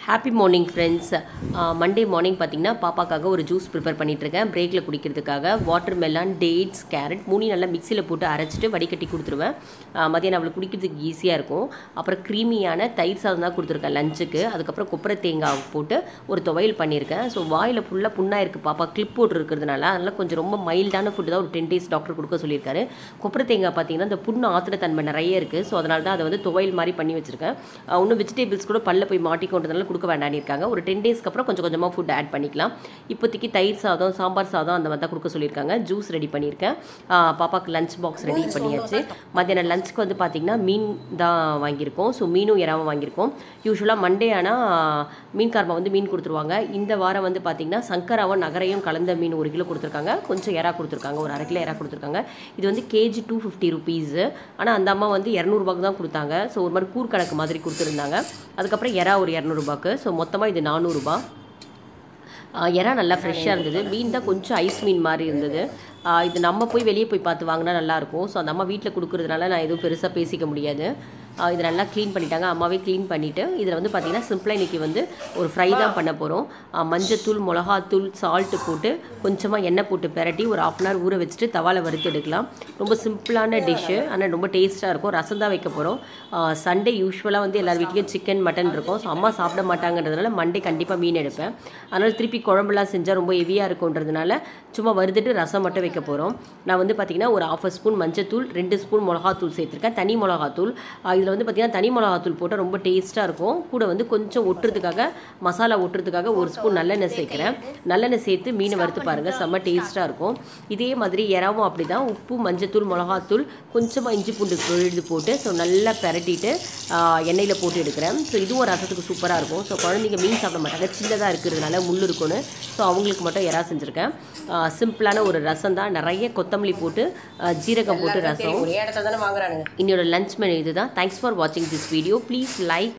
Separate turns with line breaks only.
happy morning friends Monday morning பார்த்தீங்கன்னா பாப்பாக்காக ஒரு ஜூஸ் ப்ரிப்பேர் பண்ணிகிட்ருக்கேன் பிரேக்கில் குடிக்கிறதுக்காக வாட்டர் மெலான் டேட்ஸ் கேரட் மூணையும் நல்லா மிக்சியில் போட்டு அரைச்சிட்டு வடிகட்டி கொடுத்துருவேன் ஆஹ் மதியானம் அவளுக்கு குடிக்கிறதுக்கு ஈஸியாக இருக்கும் அப்புறம் க்ரீமியான தயிர் சாதம் தான் கொடுத்துருக்கேன் லஞ்சுக்கு அதுக்கப்புறம் கொப்பரை தேங்காய் போட்டு ஒரு துவையல் பண்ணியிருக்கேன் ஸோ வாயில் ஃபுல்லாக புண்ணாக இருக்குது பாப்பா கிளிப் போட்டு இருக்கிறதுனால அதனால் கொஞ்சம் ரொம்ப மைல்டான ஃபுட்டு தான் ஒரு டென் டேஸ் டாக்டர் கொடுக்க சொல்லியிருக்காரு கொப்பரை தேங்காய் பார்த்தீங்கன்னா இந்த புண்ணு ஆத்திர தன்மை நிறைய இருக்குது ஸோ அதனால தான் அதை வந்து துவையல் மாதிரி பண்ணி வச்சுருக்கேன் ஆஹ் இன்னும் வெஜிடபிள்ஸ் கூட பல்ல போய் மாட்டிக்கொண்டதுனால கொடுக்க வேண்டாம்னு இருக்காங்க ஒரு டென் டேஸ்க்கு அப்புறம் கொஞ்சம் கொஞ்சமாக ஃபுட் ஆட் பண்ணிக்கலாம் இப்போதைக்கு தயிர் சாதம் சாம்பார் சாதம் அந்த மாதிரி தான் கொடுக்க சொல்லியிருக்காங்க ஜூஸ் ரெடி பண்ணியிருக்கேன் ஆஹ் பாப்பாக்கு லஞ்ச் பாக்ஸ் ரெடி பண்ணியாச்சு மத்தியானம் லஞ்சுக்கு வந்து பார்த்திங்கன்னா மீன் தான் வாங்கியிருக்கோம் ஸோ மீனும் இறாவும் வாங்கியிருக்கோம் யூஸ்வலாக மண்டே ஆனால் மீன்காரமா வந்து மீன் கொடுத்துருவாங்க இந்த வாரம் வந்து பார்த்திங்கன்னா சங்கராவும் நகரையும் கலந்த மீன் ஒரு கிலோ கொடுத்துருக்காங்க கொஞ்சம் இறா கொடுத்துருக்காங்க ஒரு அரை கிலோ இறா கொடுத்துருக்காங்க இது வந்து கேஜி டூ ஃபிஃப்டி ருபீஸு ஆனால் அந்த அம்மா வந்து இரநூறுபாக்கு தான் கொடுத்தாங்க ஸோ ஒரு மாதிரி கூர் கணக்கு மாதிரி கொடுத்துருந்தாங்க அதுக்கப்புறம் இறா ஒரு இரநூறுபாக்கு ஸோ மொத்தமாக இது நானூறுரூபா ஆஹ் இறா நல்லா ஃப்ரெஷ்ஷாக இருந்தது மீன் தான் கொஞ்சம் ஐஸ் மீன் மாதிரி இருந்தது ஆஹ் இது நம்ம போய் வெளியே போய் பார்த்து வாங்கினா நல்லாயிருக்கும் ஸோ அந்த அம்மா வீட்டில் கொடுக்குறதுனால நான் எதுவும் பெருசாக பேசிக்க முடியாது ஆஹ் இது நல்லா க்ளீன் பண்ணிட்டாங்க அம்மாவே க்ளீன் பண்ணிவிட்டு இதில் வந்து பார்த்திங்கன்னா சிம்பிளாக இன்றைக்கி வந்து ஒரு ஃப்ரை தான் பண்ண போகிறோம் மஞ்சத்தூள் மிளகாத்தூள் சால்ட்டு போட்டு கொஞ்சமாக எண்ணெய் போட்டு பெரட்டி ஒரு ஆஃப் அன் ஹவர் ஊற வச்சுட்டு தவாவில் வறுத்து எடுக்கலாம் ரொம்ப சிம்பிளான டிஷ்ஷு ஆனால் ரொம்ப டேஸ்ட்டாக இருக்கும் ரசம் தான் வைக்க போகிறோம் சண்டே யூஸ்வலாக வந்து எல்லார் வீட்லேயும் சிக்கன் மட்டன் இருக்கும் ஸோ அம்மா சாப்பிட மாட்டாங்கன்றதுனால மண்டே கண்டிப்பாக மீன் எடுப்பேன் அதனால் திருப்பி குழம்புலாம் செஞ்சால் ரொம்ப ஹெவியாக இருக்குன்றதுனால சும்மா வறுத்துட்டு ரசம் மட்டும் வைக்க போகிறோம் நான் வந்து பார்த்திங்கன்னா ஒரு ஆஃப் ஸ்பூன் மஞ்சத்தூள் ரெண்டு ஸ்பூன் மிளகாத்தூள் சேர்த்துருக்கேன் தனி மிளகாத்தூள் இதில் வந்து பார்த்திங்கன்னா தனி மிளகாத்தூள் போட்டால் ரொம்ப டேஸ்ட்டாக இருக்கும் கூட வந்து கொஞ்சம் ஒட்டுறதுக்காக மசாலா ஒட்டுறதுக்காக ஒரு ஸ்பூன் நல்லெண்ணெய் சேர்க்குறேன் நல்லெண்ணெய் சேர்த்து மீனை வறுத்து பாருங்கள் செம்ம டேஸ்ட்டாக இருக்கும் இதே மாதிரி இறாவும் அப்படி தான் உப்பு மஞ்சத்தூள் மிளகாத்தூள் கொஞ்சமாக இஞ்சி பூண்டு விழுது போட்டு ஸோ நல்லா பெரட்டிட்டு எண்ணெயில் போட்டு எடுக்கிறேன் ஸோ இதுவும் ரசத்துக்கு சூப்பராக இருக்கும் ஸோ குழந்தைங்க மீன் சாப்பிட மாட்டாங்க சின்னதாக இருக்கிறதுனால முள் இருக்கும்னு ஸோ அவங்களுக்கு மட்டும் இறா செஞ்சுருக்கேன் சிம்பிளான ஒரு ரசம் தான் நிறைய கொத்தமல்லி போட்டு ஆஹ் ஜீரகம் போட்டு ரசம்
ஒரே இடத்துல தானே வாங்குறானுங்க
என்னோட லஞ்ச் மெனு இதுதான் தேங்க்ஸ் ஃபார் வாட்சிங் திஸ் வீடியோ ப்ளீஸ் லைக்